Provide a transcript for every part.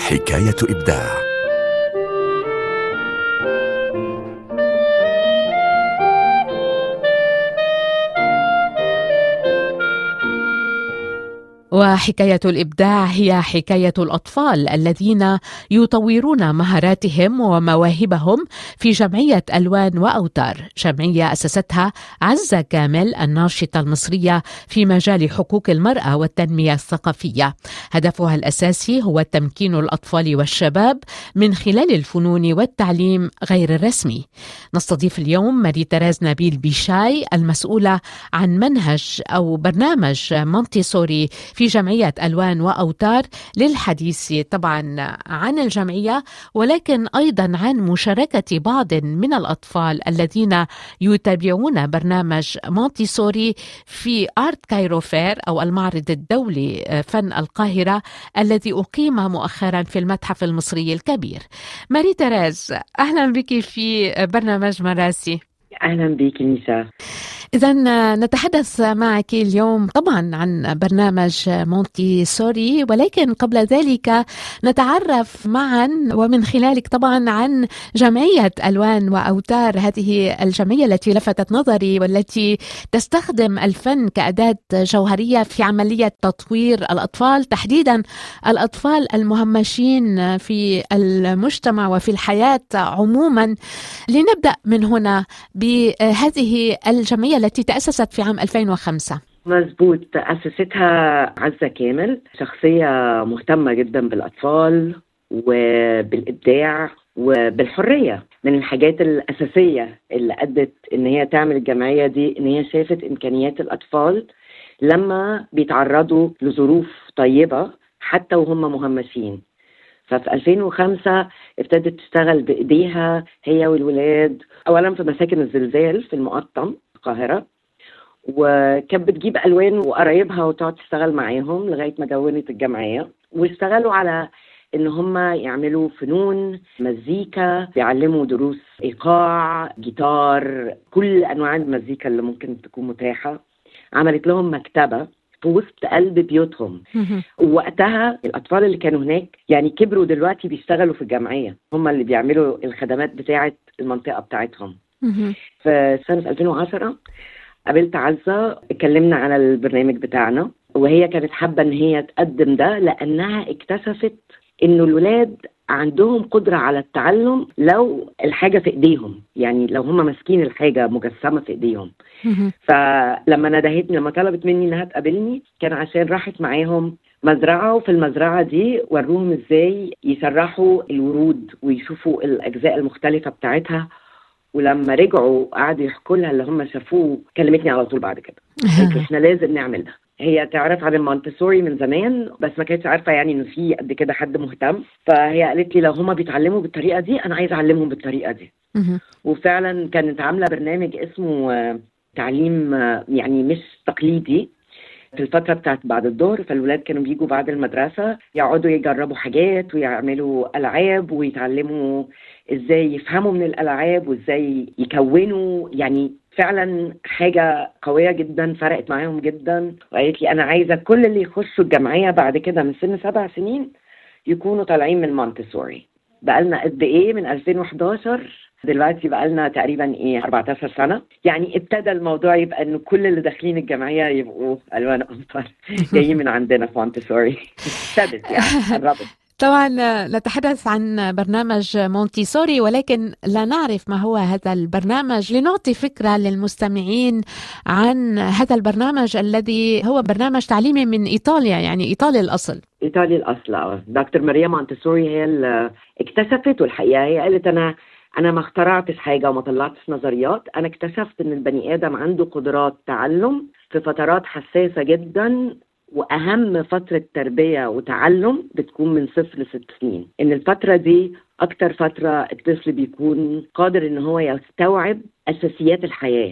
حكاية إبداع وحكاية الإبداع هي حكاية الأطفال الذين يطورون مهاراتهم ومواهبهم في جمعية ألوان وأوتار جمعية أسستها عزة كامل الناشطة المصرية في مجال حقوق المرأة والتنمية الثقافية هدفها الأساسي هو تمكين الأطفال والشباب من خلال الفنون والتعليم غير الرسمي نستضيف اليوم ماري تراز نبيل بيشاي المسؤولة عن منهج أو برنامج مونتيسوري في جمعية ألوان وأوتار للحديث طبعا عن الجمعية ولكن أيضا عن مشاركة بعض من الأطفال الذين يتابعون برنامج مونتيسوري في آرت كايروفير أو المعرض الدولي فن القاهرة الذي أقيم مؤخرا في المتحف المصري الكبير ماري تراز أهلا بك في برنامج مراسي اهلا بك نساء إذا نتحدث معك اليوم طبعا عن برنامج مونتي سوري ولكن قبل ذلك نتعرف معا ومن خلالك طبعا عن جمعية ألوان وأوتار هذه الجمعية التي لفتت نظري والتي تستخدم الفن كأداة جوهرية في عملية تطوير الأطفال تحديدا الأطفال المهمشين في المجتمع وفي الحياة عموما لنبدأ من هنا بهذه الجمعية التي تأسست في عام 2005 مظبوط أسستها عزة كامل شخصية مهتمة جدا بالأطفال وبالإبداع وبالحرية من الحاجات الأساسية اللي أدت إن هي تعمل الجمعية دي إن هي شافت إمكانيات الأطفال لما بيتعرضوا لظروف طيبة حتى وهم مهمشين ففي 2005 ابتدت تشتغل بايديها هي والولاد اولا في مساكن الزلزال في المقطم القاهره وكانت بتجيب الوان وقرايبها وتقعد تشتغل معاهم لغايه ما كونت الجمعيه واشتغلوا على ان هم يعملوا فنون مزيكا بيعلموا دروس ايقاع جيتار كل انواع المزيكا اللي ممكن تكون متاحه عملت لهم مكتبه في وسط قلب بيوتهم ووقتها الاطفال اللي كانوا هناك يعني كبروا دلوقتي بيشتغلوا في الجمعيه هم اللي بيعملوا الخدمات بتاعه المنطقه بتاعتهم في سنه 2010 قابلت عزه اتكلمنا على البرنامج بتاعنا وهي كانت حابه ان هي تقدم ده لانها اكتشفت انه الولاد عندهم قدرة على التعلم لو الحاجة في ايديهم يعني لو هم ماسكين الحاجة مجسمة في ايديهم فلما ندهتني لما طلبت مني انها تقابلني كان عشان راحت معاهم مزرعة وفي المزرعة دي وروهم ازاي يسرحوا الورود ويشوفوا الأجزاء المختلفة بتاعتها ولما رجعوا قعدوا يحكوا لها اللي هم شافوه كلمتني على طول بعد كده قالت احنا لازم نعمل ده هي تعرف عن المونتسوري من زمان بس ما كانتش عارفه يعني انه في قد كده حد مهتم فهي قالت لي لو هما بيتعلموا بالطريقه دي انا عايزه اعلمهم بالطريقه دي وفعلا كانت عامله برنامج اسمه تعليم يعني مش تقليدي في الفترة بتاعت بعد الظهر فالولاد كانوا بيجوا بعد المدرسة يقعدوا يجربوا حاجات ويعملوا ألعاب ويتعلموا ازاي يفهموا من الألعاب وازاي يكونوا يعني فعلا حاجة قوية جدا فرقت معاهم جدا وقالت لي أنا عايزة كل اللي يخشوا الجمعية بعد كده من سن سبع سنين يكونوا طالعين من مونتسوري بقالنا قد إيه من 2011 دلوقتي بقى لنا تقريبا ايه 14 سنه يعني ابتدى الموضوع يبقى انه كل اللي داخلين الجمعيه يبقوا الوان امطار جايين من عندنا في مونتسوري ابتدت يعني قربت طبعا نتحدث عن برنامج مونتيسوري ولكن لا نعرف ما هو هذا البرنامج لنعطي فكرة للمستمعين عن هذا البرنامج الذي هو برنامج تعليمي من إيطاليا يعني إيطالي الأصل ايطالي الاصل دكتور ماريا مونتسوري هي اللي اكتشفت والحقيقه هي قالت انا انا ما اخترعتش حاجه وما طلعتش نظريات انا اكتشفت ان البني ادم عنده قدرات تعلم في فترات حساسه جدا واهم فتره تربيه وتعلم بتكون من صفر لست سنين ان الفتره دي اكتر فتره الطفل بيكون قادر ان هو يستوعب اساسيات الحياه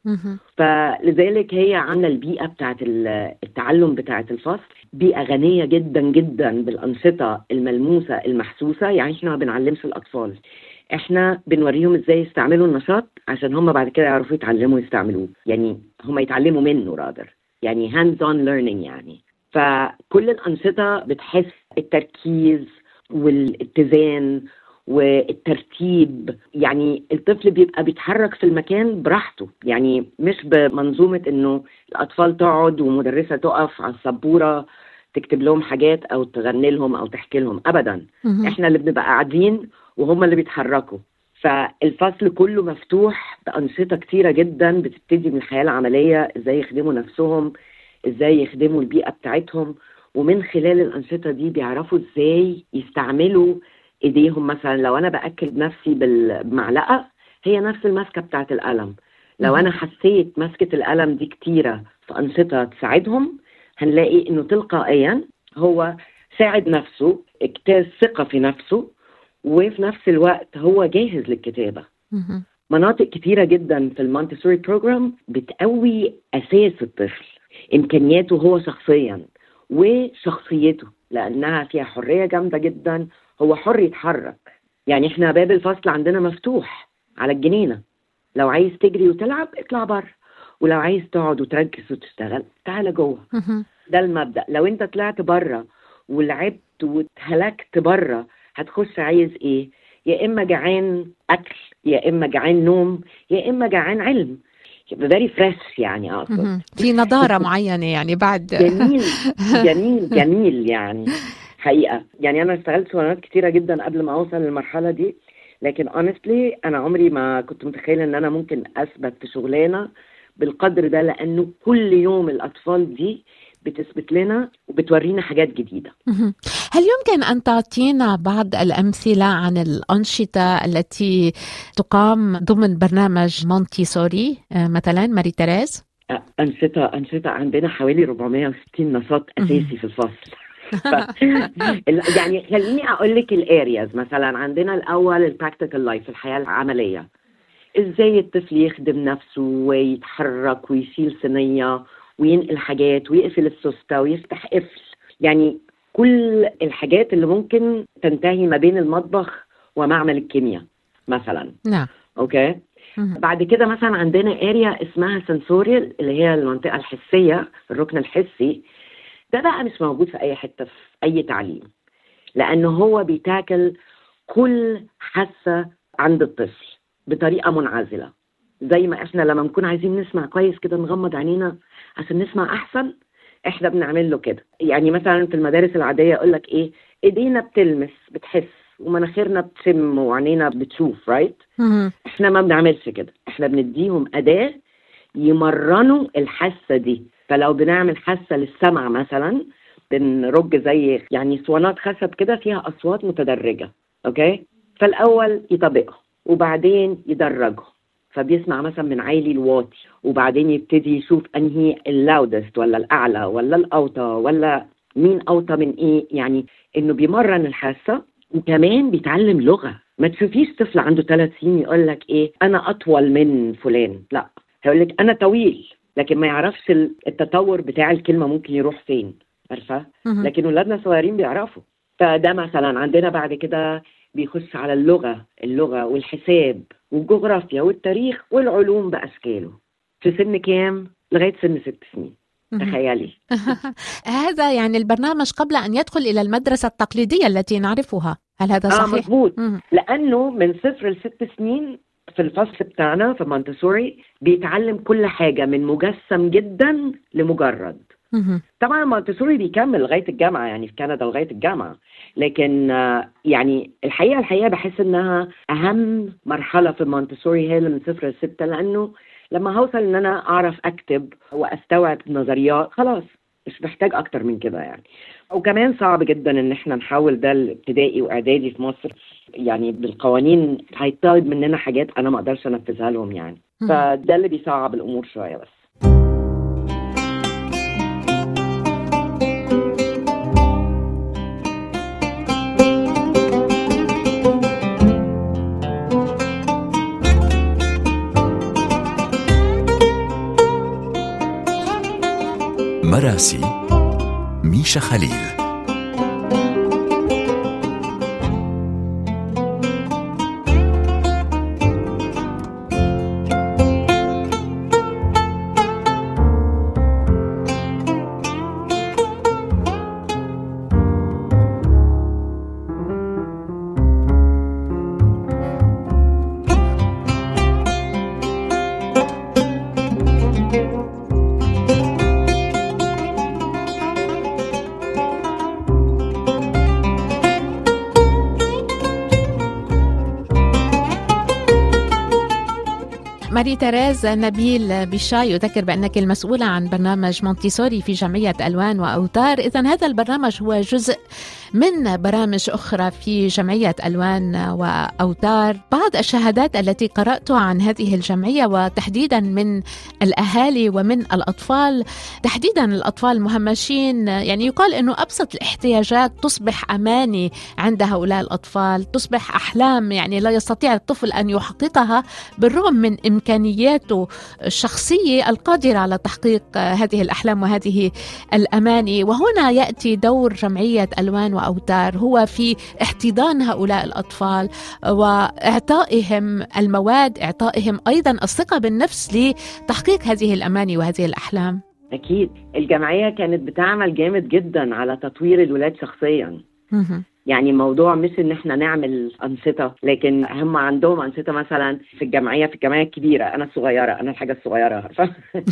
فلذلك هي عامله البيئه بتاعت التعلم بتاعت الفصل بيئه غنيه جدا جدا بالانشطه الملموسه المحسوسه يعني احنا ما بنعلمش الاطفال احنا بنوريهم ازاي يستعملوا النشاط عشان هم بعد كده يعرفوا يتعلموا يستعملوه يعني هم يتعلموا منه رادر يعني hands on learning يعني فكل الأنشطة بتحس التركيز والاتزان والترتيب يعني الطفل بيبقى بيتحرك في المكان براحته يعني مش بمنظومة انه الاطفال تقعد ومدرسة تقف على السبورة تكتب لهم حاجات او تغني لهم او تحكي لهم ابدا مهم. احنا اللي بنبقى قاعدين وهم اللي بيتحركوا فالفصل كله مفتوح بأنشطة كتيرة جدا بتبتدي من الحياة العملية ازاي يخدموا نفسهم ازاي يخدموا البيئة بتاعتهم ومن خلال الأنشطة دي بيعرفوا ازاي يستعملوا ايديهم مثلا لو انا باكل نفسي بال- بمعلقه هي نفس الماسكه بتاعت القلم لو مهم. انا حسيت ماسكه القلم دي كتيره في انشطه تساعدهم هنلاقي انه تلقائيا هو ساعد نفسه اجتاز ثقه في نفسه وفي نفس الوقت هو جاهز للكتابه مهم. مناطق كتيرة جدا في المونتسوري بروجرام بتقوي أساس الطفل إمكانياته هو شخصيا وشخصيته لأنها فيها حرية جامدة جدا هو حر يتحرك يعني إحنا باب الفصل عندنا مفتوح على الجنينة لو عايز تجري وتلعب اطلع بره ولو عايز تقعد وتركز وتشتغل تعالى جوه مهم. ده المبدأ لو انت طلعت بره ولعبت واتهلكت بره هتخش عايز ايه يا اما جعان اكل يا اما جعان نوم يا اما جعان علم فيري فريش يعني اقصد مهم. في نضارة معينة يعني بعد جميل جميل جميل يعني حقيقة يعني أنا اشتغلت شغلانات كتيرة جدا قبل ما أوصل للمرحلة دي لكن honestly أنا عمري ما كنت متخيلة إن أنا ممكن أثبت في شغلانة بالقدر ده لأنه كل يوم الأطفال دي بتثبت لنا وبتورينا حاجات جديدة مهم. هل يمكن أن تعطينا بعض الأمثلة عن الأنشطة التي تقام ضمن برنامج مونتي سوري آه، مثلا ماري تيريز؟ أنشطة أنشطة عندنا حوالي 460 نشاط أساسي في الفصل ف... ال- يعني خليني أقول لك الارياز مثلا عندنا الأول البراكتيكال لايف الحياة العملية ازاي الطفل يخدم نفسه ويتحرك ويشيل صينية وينقل حاجات ويقفل السوستة ويفتح قفل يعني كل الحاجات اللي ممكن تنتهي ما بين المطبخ ومعمل الكيمياء مثلا نعم اوكي مهم. بعد كده مثلا عندنا اريا اسمها سنسوريال اللي هي المنطقه الحسيه الركن الحسي ده بقى مش موجود في اي حته في اي تعليم لانه هو بيتاكل كل حاسه عند الطفل بطريقه منعزله زي ما احنا لما نكون عايزين نسمع كويس كده نغمض عينينا عشان نسمع احسن احنا بنعمل له كده يعني مثلا في المدارس العاديه يقول لك ايه ايدينا بتلمس بتحس ومناخيرنا بتشم وعينينا بتشوف رايت مهم. احنا ما بنعملش كده احنا بنديهم اداه يمرنوا الحاسه دي فلو بنعمل حاسه للسمع مثلا بنرج زي يعني اسوانات خشب كده فيها اصوات متدرجه اوكي فالاول يطبقهم وبعدين يدرجهم فبيسمع مثلا من عالي لواطي وبعدين يبتدي يشوف انهي اللاودست ولا الاعلى ولا الاوطى ولا مين اوطى من ايه يعني انه بيمرن الحاسه وكمان بيتعلم لغه ما تشوفيش طفل عنده ثلاث سنين يقول لك ايه انا اطول من فلان لا هيقول لك انا طويل لكن ما يعرفش ال- التطور بتاع الكلمه ممكن يروح فين عارفه مهم. لكن ولادنا صغيرين بيعرفوا فده مثلا عندنا بعد كده بيخش على اللغه اللغه والحساب والجغرافيا والتاريخ والعلوم باشكاله في سن كام لغايه سن ست سنين مهم. تخيلي هذا يعني البرنامج قبل أن يدخل إلى المدرسة التقليدية التي نعرفها هل هذا اه صحيح؟ مظبوط مهم. لانه من صفر لست سنين في الفصل بتاعنا في مونتسوري بيتعلم كل حاجه من مجسم جدا لمجرد مهم. طبعا مونتسوري بيكمل لغايه الجامعه يعني في كندا لغايه الجامعه لكن آه، يعني الحقيقه الحقيقه بحس انها اهم مرحله في مونتسوري هي اللي من صفر لسته لانه لما هوصل ان انا اعرف اكتب واستوعب نظريات خلاص مش محتاج اكتر من كده يعني وكمان صعب جدا ان احنا نحول ده الابتدائي واعدادي في مصر يعني بالقوانين هيطالب مننا حاجات انا ما اقدرش انفذها لهم يعني مم. فده اللي بيصعب الامور شويه بس مراسي ميشا خليل ماري تيريز نبيل بشاي يذكر بأنك المسؤولة عن برنامج مونتيسوري في جمعية ألوان وأوتار إذا هذا البرنامج هو جزء من برامج أخرى في جمعية ألوان وأوتار بعض الشهادات التي قرأتها عن هذه الجمعية وتحديدا من الأهالي ومن الأطفال تحديدا الأطفال المهمشين يعني يقال أنه أبسط الاحتياجات تصبح أماني عند هؤلاء الأطفال تصبح أحلام يعني لا يستطيع الطفل أن يحققها بالرغم من إمكانياته الشخصية القادرة على تحقيق هذه الأحلام وهذه الأماني وهنا يأتي دور جمعية ألوان وأوتار هو في احتضان هؤلاء الأطفال وإعطائهم المواد إعطائهم أيضا الثقة بالنفس لتحقيق هذه الأماني وهذه الأحلام أكيد الجمعية كانت بتعمل جامد جدا على تطوير الولاد شخصيا يعني الموضوع مش ان احنا نعمل انشطه لكن هم عندهم انشطه مثلا في الجمعيه في الجمعيه الكبيره انا الصغيره انا الحاجه الصغيره عارفه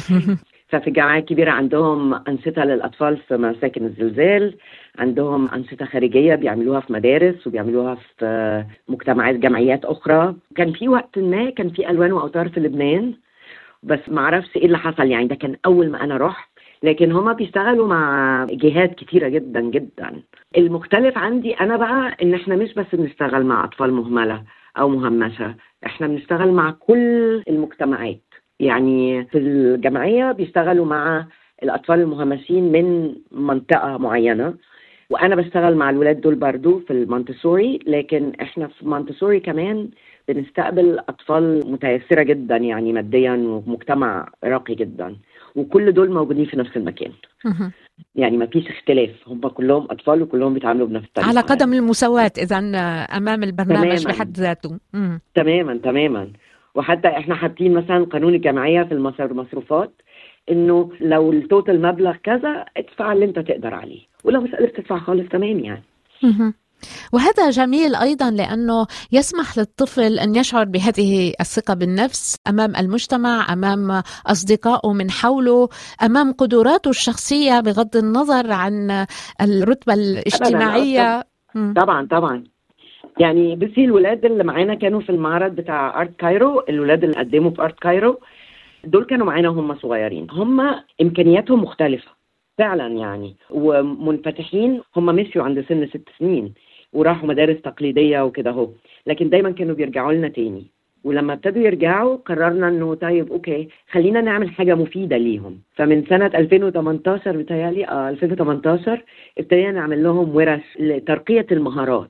ففي الجمعيه الكبيره عندهم انشطه للاطفال في مساكن الزلزال عندهم انشطه خارجيه بيعملوها في مدارس وبيعملوها في مجتمعات جمعيات اخرى كان في وقت ما كان في الوان واوتار في لبنان بس ما اعرفش ايه اللي حصل يعني ده كان اول ما انا رحت لكن هما بيشتغلوا مع جهات كتيره جدا جدا المختلف عندي انا بقى ان احنا مش بس بنشتغل مع اطفال مهمله او مهمشه احنا بنشتغل مع كل المجتمعات يعني في الجمعيه بيشتغلوا مع الاطفال المهمشين من منطقه معينه وانا بشتغل مع الولاد دول برضو في المونتسوري لكن احنا في مونتسوري كمان بنستقبل اطفال متيسره جدا يعني ماديا ومجتمع راقي جدا وكل دول موجودين في نفس المكان يعني ما فيش اختلاف هم كلهم اطفال وكلهم بيتعاملوا بنفس الطريقه على قدم المساواه اذا امام البرنامج تماماً. بحد ذاته تماما تماما وحتى احنا حاطين مثلا قانون الجمعيه في المصروفات انه لو التوتال مبلغ كذا ادفع اللي انت تقدر عليه ولو مش قادر تدفع خالص تمام يعني وهذا جميل ايضا لانه يسمح للطفل ان يشعر بهذه الثقه بالنفس امام المجتمع امام اصدقائه من حوله امام قدراته الشخصيه بغض النظر عن الرتبه الاجتماعيه طبعا طبعا يعني بصي الولاد اللي معانا كانوا في المعرض بتاع ارت كايرو الولاد اللي قدموا في ارت كايرو دول كانوا معانا هم صغيرين هم امكانياتهم مختلفه فعلا يعني ومنفتحين هم مشيوا عند سن ست سنين وراحوا مدارس تقليديه وكده اهو لكن دايما كانوا بيرجعوا لنا تاني ولما ابتدوا يرجعوا قررنا انه طيب اوكي خلينا نعمل حاجه مفيده ليهم فمن سنه 2018 بتهيألي اه 2018 ابتدينا نعمل لهم ورش لترقيه المهارات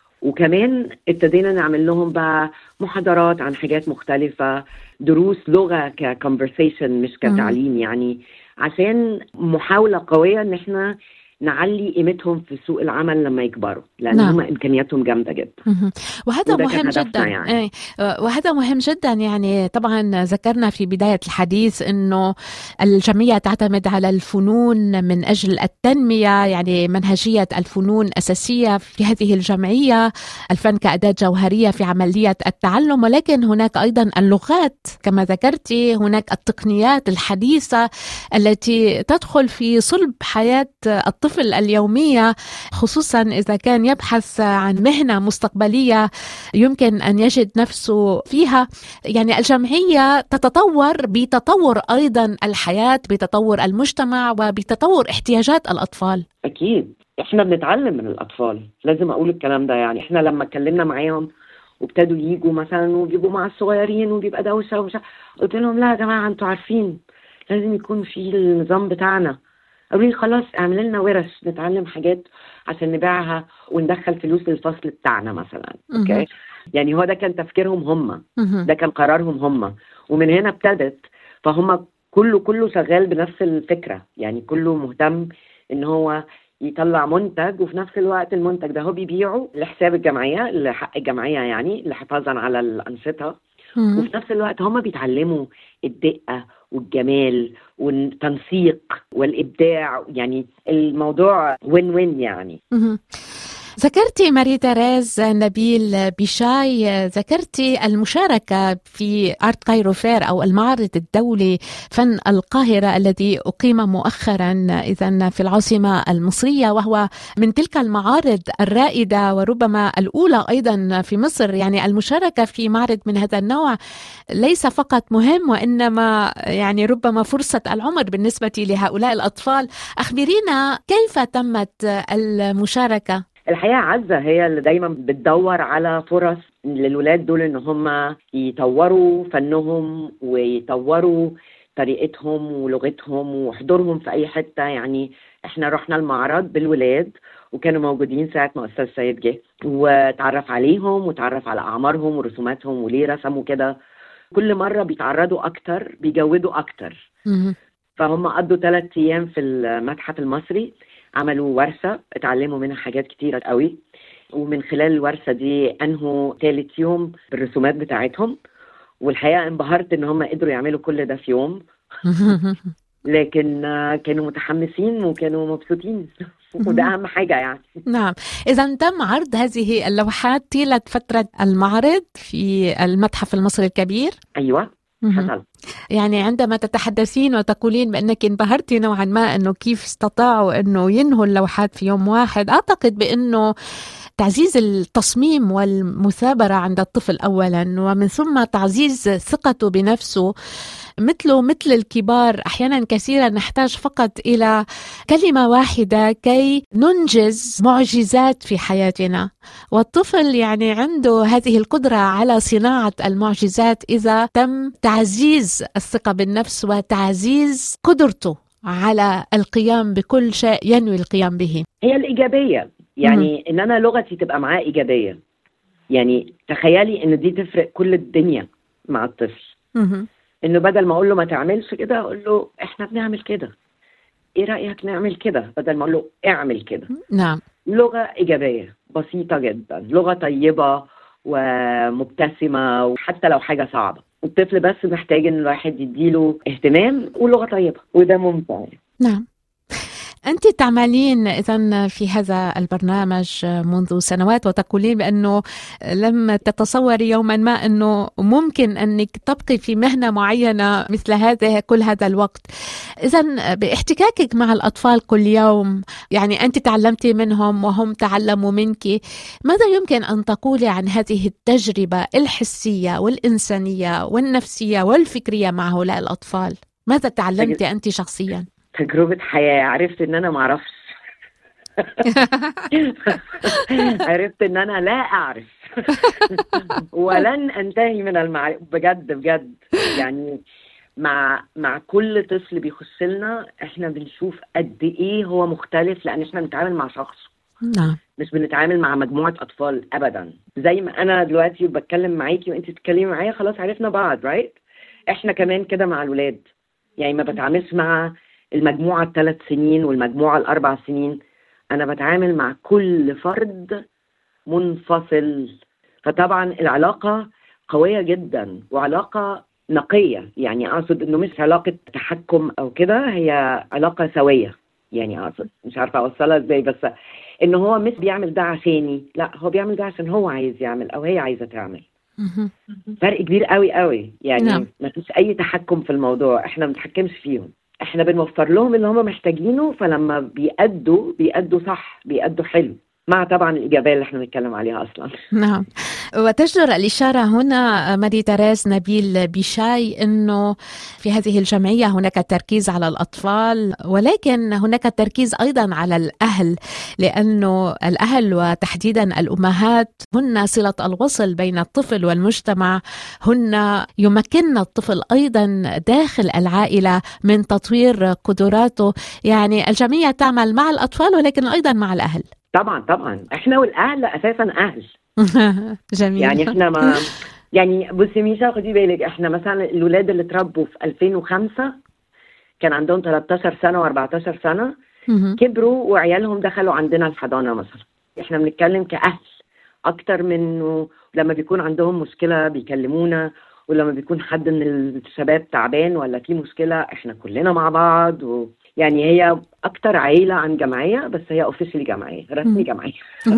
وكمان ابتدينا نعمل لهم بقى محاضرات عن حاجات مختلفة دروس لغة ككونفرسيشن مش كتعليم يعني عشان محاولة قوية ان احنا نعلي قيمتهم في سوق العمل لما يكبروا لان نعم. هم امكانياتهم جامده جدا وهذا مهم جدا يعني. إيه، وهذا مهم جدا يعني طبعا ذكرنا في بدايه الحديث انه الجمعيه تعتمد على الفنون من اجل التنميه يعني منهجيه الفنون اساسيه في هذه الجمعيه الفن كاداه جوهريه في عمليه التعلم ولكن هناك ايضا اللغات كما ذكرتي هناك التقنيات الحديثه التي تدخل في صلب حياه الطفل الطفل اليومية خصوصا إذا كان يبحث عن مهنة مستقبلية يمكن أن يجد نفسه فيها يعني الجمعية تتطور بتطور أيضا الحياة بتطور المجتمع وبتطور احتياجات الأطفال أكيد احنا بنتعلم من الأطفال لازم أقول الكلام ده يعني احنا لما اتكلمنا معاهم وابتدوا يجوا مثلا ويجيبوا مع الصغيرين وبيبقى دوشه ومش قلت لهم لا يا جماعه انتوا عارفين لازم يكون في النظام بتاعنا قالوا لي خلاص اعمل لنا ورش نتعلم حاجات عشان نبيعها وندخل فلوس للفصل بتاعنا مثلا اوكي يعني هو ده كان تفكيرهم هم ده كان قرارهم هم ومن هنا ابتدت فهم كله كله شغال بنفس الفكره يعني كله مهتم ان هو يطلع منتج وفي نفس الوقت المنتج ده هو بيبيعه لحساب الجمعيه لحق الجمعيه يعني لحفاظا على الانشطه وفي نفس الوقت هم بيتعلموا الدقه والجمال والتنسيق والابداع يعني الموضوع وين وين يعني ذكرتي ماري تيريز نبيل بشاي ذكرتي المشاركة في آرت كايرو فير أو المعرض الدولي فن القاهرة الذي أقيم مؤخرا إذا في العاصمة المصرية وهو من تلك المعارض الرائدة وربما الأولى أيضا في مصر يعني المشاركة في معرض من هذا النوع ليس فقط مهم وإنما يعني ربما فرصة العمر بالنسبة لهؤلاء الأطفال أخبرينا كيف تمت المشاركة الحقيقه عزه هي اللي دايما بتدور على فرص للولاد دول ان هم يطوروا فنهم ويطوروا طريقتهم ولغتهم وحضورهم في اي حته يعني احنا رحنا المعرض بالولاد وكانوا موجودين ساعة ما أستاذ سيد جه وتعرف عليهم وتعرف على أعمارهم ورسوماتهم وليه رسموا كده كل مرة بيتعرضوا أكتر بيجودوا أكتر فهم قضوا ثلاث أيام في المتحف المصري عملوا ورشة اتعلموا منها حاجات كتيرة قوي ومن خلال الورشة دي أنهوا ثالث يوم بالرسومات بتاعتهم والحقيقة انبهرت إن هم قدروا يعملوا كل ده في يوم لكن كانوا متحمسين وكانوا مبسوطين وده أهم حاجة يعني نعم إذا تم عرض هذه اللوحات طيلة فترة المعرض في المتحف المصري الكبير أيوة حصل يعني عندما تتحدثين وتقولين بانك انبهرتي نوعا ما انه كيف استطاعوا انه ينهوا اللوحات في يوم واحد اعتقد بانه تعزيز التصميم والمثابره عند الطفل اولا ومن ثم تعزيز ثقته بنفسه مثله مثل الكبار احيانا كثيرا نحتاج فقط الى كلمه واحده كي ننجز معجزات في حياتنا والطفل يعني عنده هذه القدره على صناعه المعجزات اذا تم تعزيز الثقه بالنفس وتعزيز قدرته على القيام بكل شيء ينوي القيام به هي الإيجابية يعني إن أنا لغتي تبقى معاه إيجابية يعني تخيلي إن دي تفرق كل الدنيا مع الطفل مهم. انه بدل ما اقول له ما تعملش كده اقول له احنا بنعمل كده ايه رايك نعمل كده بدل ما اقول له اعمل كده نعم لغه ايجابيه بسيطه جدا لغه طيبه ومبتسمه وحتى لو حاجه صعبه الطفل بس محتاج ان الواحد يديله اهتمام ولغه طيبه وده ممتع يعني. نعم أنت تعملين إذا في هذا البرنامج منذ سنوات وتقولين بأنه لم تتصوري يوما ما أنه ممكن أنك تبقي في مهنة معينة مثل هذا كل هذا الوقت إذا باحتكاكك مع الأطفال كل يوم يعني أنت تعلمتي منهم وهم تعلموا منك ماذا يمكن أن تقولي عن هذه التجربة الحسية والإنسانية والنفسية والفكرية مع هؤلاء الأطفال ماذا تعلمتي أنت شخصيا؟ تجربه حياه عرفت ان انا ما اعرفش عرفت ان انا لا اعرف ولن انتهي من المعرفه بجد بجد يعني مع مع كل طفل بيخش لنا احنا بنشوف قد ايه هو مختلف لان احنا بنتعامل مع شخص نعم مش بنتعامل مع مجموعه اطفال ابدا زي ما انا دلوقتي بتكلم معاكي وانت تتكلمي معايا خلاص عرفنا بعض رايت احنا كمان كده مع الولاد يعني ما بتعاملش مع المجموعه الثلاث سنين والمجموعه الاربع سنين انا بتعامل مع كل فرد منفصل فطبعا العلاقه قويه جدا وعلاقه نقيه يعني اقصد انه مش علاقه تحكم او كده هي علاقه سويه يعني اقصد مش عارفه اوصلها ازاي بس ان هو مش بيعمل ده عشاني لا هو بيعمل ده عشان هو عايز يعمل او هي عايزه تعمل مهم. فرق كبير قوي قوي يعني نعم. ما فيش اي تحكم في الموضوع احنا ما بنتحكمش فيهم احنا بنوفر لهم اللي هم محتاجينه فلما بيأدوا بيأدوا صح بيأدوا حلو مع طبعا الايجابيه اللي احنا بنتكلم عليها اصلا نعم وتجدر الإشارة هنا ماري تريز نبيل بشاي أنه في هذه الجمعية هناك تركيز على الأطفال ولكن هناك تركيز أيضا على الأهل لأنه الأهل وتحديدا الأمهات هن صلة الوصل بين الطفل والمجتمع هن يمكن الطفل أيضا داخل العائلة من تطوير قدراته يعني الجمعية تعمل مع الأطفال ولكن أيضا مع الأهل طبعا طبعا احنا والاهل اساسا اهل جميل يعني احنا ما يعني بصي ميشا خدي بالك احنا مثلا الولاد اللي اتربوا في 2005 كان عندهم 13 سنه و14 سنه مهم. كبروا وعيالهم دخلوا عندنا الحضانه مثلا احنا بنتكلم كاهل اكتر منه لما بيكون عندهم مشكله بيكلمونا ولما بيكون حد من الشباب تعبان ولا في مشكله احنا كلنا مع بعض و... يعني هي اكتر عيله عن جمعيه بس هي اوفيشلي جمعيه رسمي جمعيه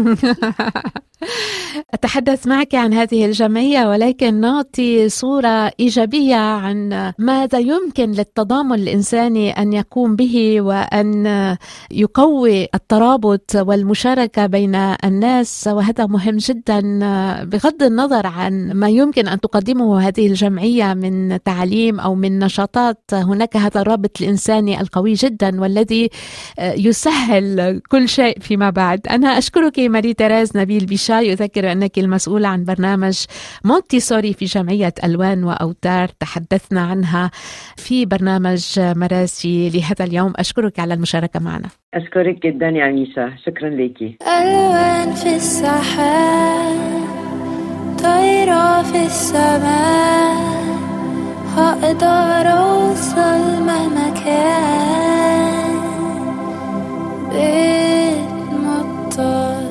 أتحدث معك عن هذه الجمعية ولكن نعطي صورة إيجابية عن ماذا يمكن للتضامن الإنساني أن يقوم به وأن يقوي الترابط والمشاركة بين الناس وهذا مهم جدا بغض النظر عن ما يمكن أن تقدمه هذه الجمعية من تعليم أو من نشاطات هناك هذا الرابط الإنساني القوي جدا والذي يسهل كل شيء فيما بعد أنا أشكرك ماري تيريز نبيل بيشاي أذكر أنك المسؤولة عن برنامج مونتي سوري في جمعية ألوان وأوتار تحدثنا عنها في برنامج مراسي لهذا اليوم أشكرك على المشاركة معنا اشكرك جدا يا ميشا شكرا ليكي ألوان في السحاب طايرة في السماء هقدر أوصل مهما كان بيت مطر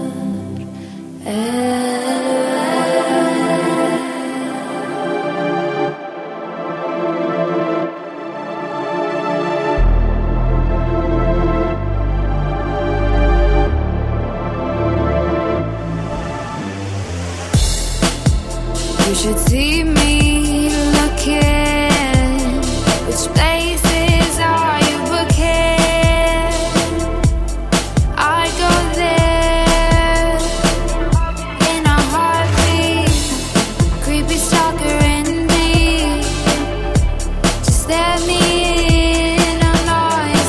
You should see me looking. Which places are you booking? I go there in a heartbeat. Creepy stalker in me. Just let me in on all your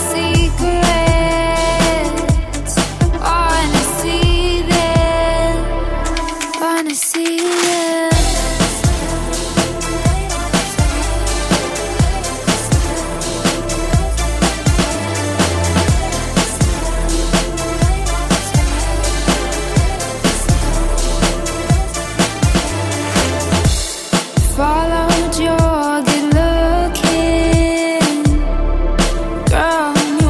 secrets. Wanna see them. Wanna see them. Followed your good looking girl, you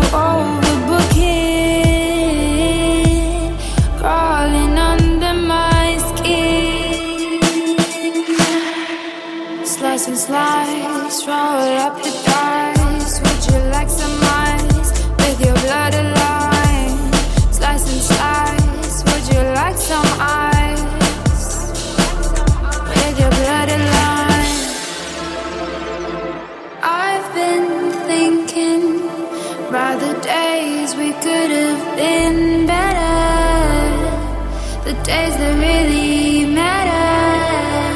overbooking, crawling under my skin. Slice and slice, roll up the dice. Would you like some ice with your bloodline? Slice and slice, would you like some ice with your bloodline? I've been thinking about the days we could have been better, the days that really matter.